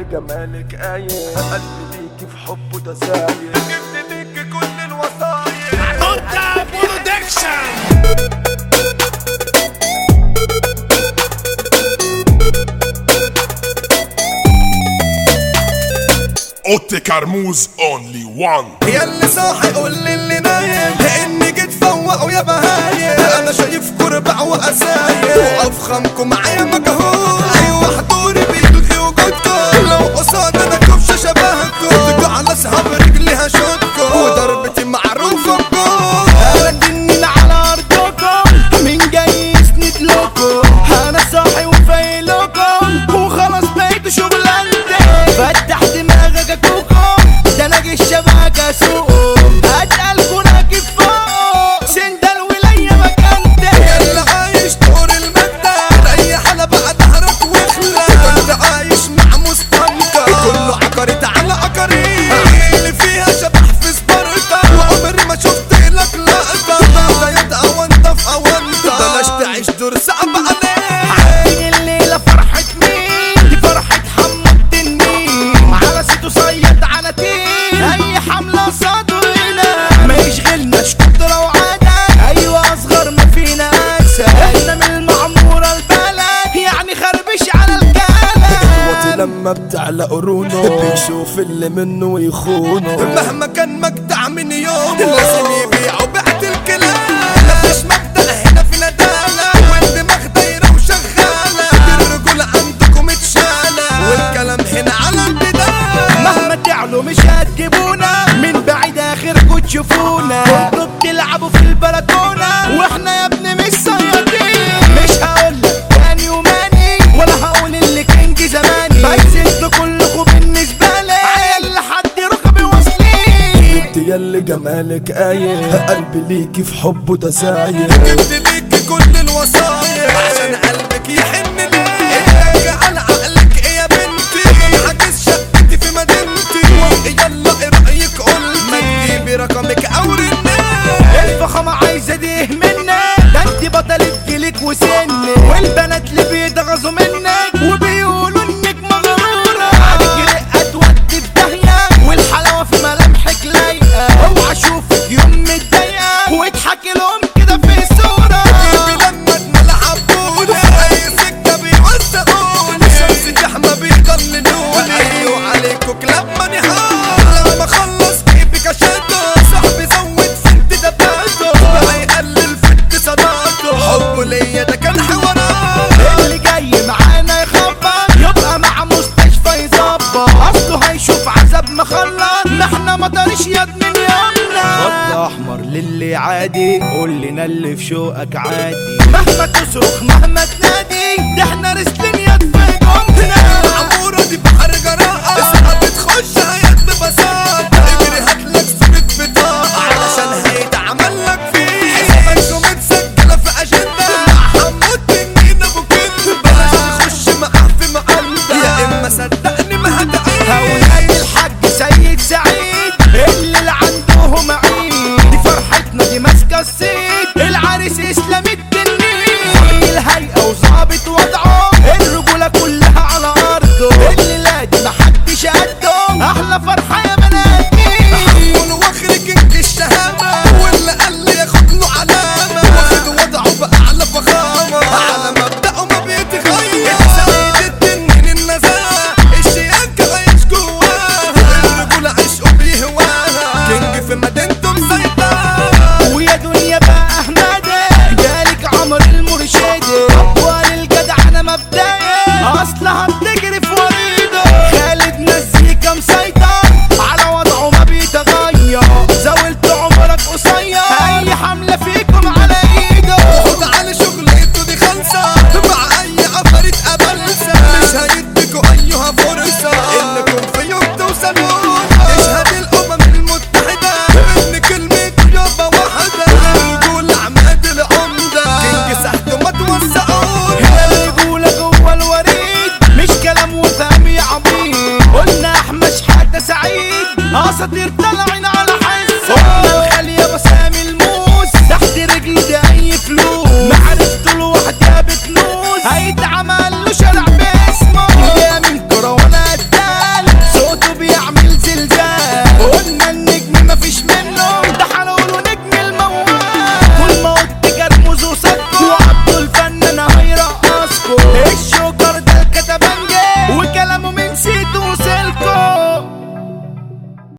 جمالك قايم قلبي ليكي في حبه ده سايق جبت ليكي كل الوصايا Punta Production اوتي كرموز اونلي وان يا اللي صاحي قول لي اللي نايم اني جيت فوقوا يا بهايم انا شايف كربع واسايم وافخمكم معايا مجهول ايوه حضوري بيلغي وجودكم لو قصاد انا كبشه شبهكم تجوا على اصحاب رجلي هشوتكم وضربتي معروفه بجول لكني على ارضكم مين جاي يسند لكم انا صاحي وفايلكم وخلاص بقيتوا شغلانتي فتح دماغك اكوكم ده انا جيش شبهك اسوقهم اتقلكوا راكب فوق سند الولايه مكانتي اللي عايش طور المادة ريح على بعد ظهرك واخلع كنت عايش مع مستنكر كله عقرت على عقري اللي فيها شبح في سبارتا وعمري ما شفت لك لقطة ده يدقى وانت في اوانطة بلاش تعيش دور صعب عليك عارفين الليلة فرحة مين دي فرحة حمد التنين على سيتو صيد على تين أي حملة صادرنا ما يشغلناش قدرة وعادة أيوة أصغر ما فينا أسى إحنا من المعمورة البلد يعني خربش على الوطي الكلام لما بتعلى قرونه بيشوف اللي منه ويخونه مهما كان مجدع من يومه لازم يبيعوا بعت الكلام مفيش مبدأ هنا في ندالة والدماغ دايرة وشغالة الرجولة عندكم اتشالة والكلام هنا على البداية مهما تعلوا مش هتجيبونا من بعيد اخركوا تشوفونا كنتوا بتلعبوا في البلكونه واحنا يا ابني مش صيادين مش هقولك ماني وماني ولا هقول اللي كنج زماني بس انتوا كلكوا بالنسبه لي عيال لحد ركبي واصلين انت ياللي جمالك قايم قلبي ليكي في حبه ده سايق جبت ليكي كل الوصايا عشان قلبك يحن ليك على عقلك ايه يا بنتي انا حاجز شقتي في مدينتي يلا ايه رايك قول ما تجيبي رقمك او رنين الفخامه عايزه ديه منك ده انت بطلة جيلك وسنك والبنات اللي بيتغاظوا منك وبيقولوا انك مغروره عليك رقه تودي في داهيه والحلاوه في ملامحك لايقه اوعى اشوفك يوم متضايقه واضحكي لهم كده في صوره جيبي لما نلعب بوني اي سكه بيوثقوني شمس جحمه بيضللوني ايوه عليكوا كلاب ماني هار لما اخلص جيبي كشاته صاحبي زود فنت دباته بقى يقلل في اتصالاته حبه ليا ده كان حوارات اللي جاي معانا يخبط يبقى مع مستشفى يظبط اصله هيشوف عذاب مخلط ما احنا مطرش يد من يومنا خط احمر للي عادي قول لنا اللي في شوقك عادي مهما تصرخ مهما تنادي ده احنا رسلين